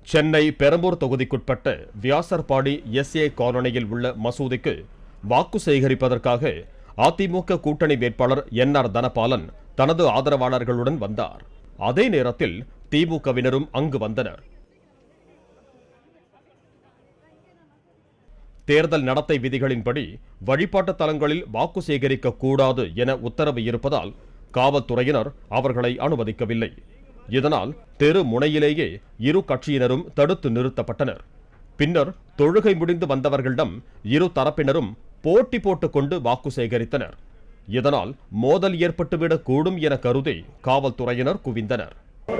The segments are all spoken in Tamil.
சென்னை பெரம்பூர் தொகுதிக்குட்பட்ட வியாசர்பாடி எஸ்ஏ காலனியில் உள்ள மசூதிக்கு வாக்கு சேகரிப்பதற்காக அதிமுக கூட்டணி வேட்பாளர் என் ஆர் தனபாலன் தனது ஆதரவாளர்களுடன் வந்தார் அதே நேரத்தில் திமுகவினரும் அங்கு வந்தனர் தேர்தல் நடத்தை விதிகளின்படி வழிபாட்டு தலங்களில் வாக்கு சேகரிக்க கூடாது என உத்தரவு இருப்பதால் காவல்துறையினர் அவர்களை அனுமதிக்கவில்லை இதனால் தெரு முனையிலேயே இரு கட்சியினரும் தடுத்து நிறுத்தப்பட்டனர் பின்னர் தொழுகை முடிந்து வந்தவர்களிடம் இரு தரப்பினரும் போட்டி போட்டுக்கொண்டு வாக்கு சேகரித்தனர் இதனால் மோதல் ஏற்பட்டுவிடக் கூடும் என கருதி காவல்துறையினர் குவிந்தனர்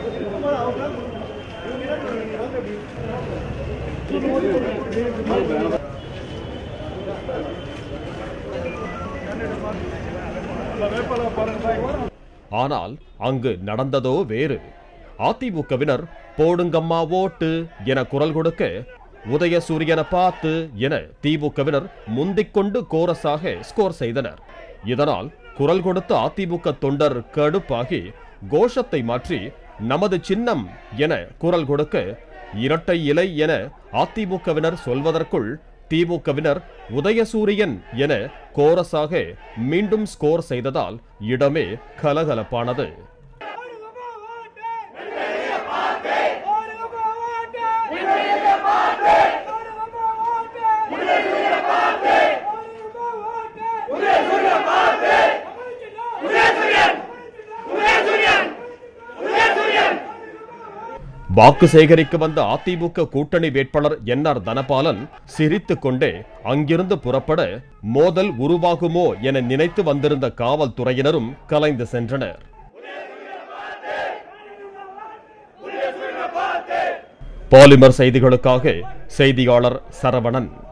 ஆனால் அங்கு நடந்ததோ வேறு அதிமுகவினர் போடுங்கம்மா ஓட்டு என குரல் கொடுக்க உதயசூரியனை பார்த்து என திமுகவினர் முந்திக்கொண்டு கோரஸாக ஸ்கோர் செய்தனர் இதனால் குரல் கொடுத்த அதிமுக தொண்டர் கடுப்பாகி கோஷத்தை மாற்றி நமது சின்னம் என குரல் கொடுக்க இரட்டை இலை என அதிமுகவினர் சொல்வதற்குள் திமுகவினர் உதயசூரியன் என கோரஸாக மீண்டும் ஸ்கோர் செய்ததால் இடமே கலகலப்பானது வாக்கு சேகரிக்க வந்த அதிமுக கூட்டணி வேட்பாளர் என் ஆர் தனபாலன் சிரித்துக் கொண்டே அங்கிருந்து புறப்பட மோதல் உருவாகுமோ என நினைத்து வந்திருந்த காவல்துறையினரும் கலைந்து சென்றனர் பாலிமர் செய்திகளுக்காக செய்தியாளர் சரவணன்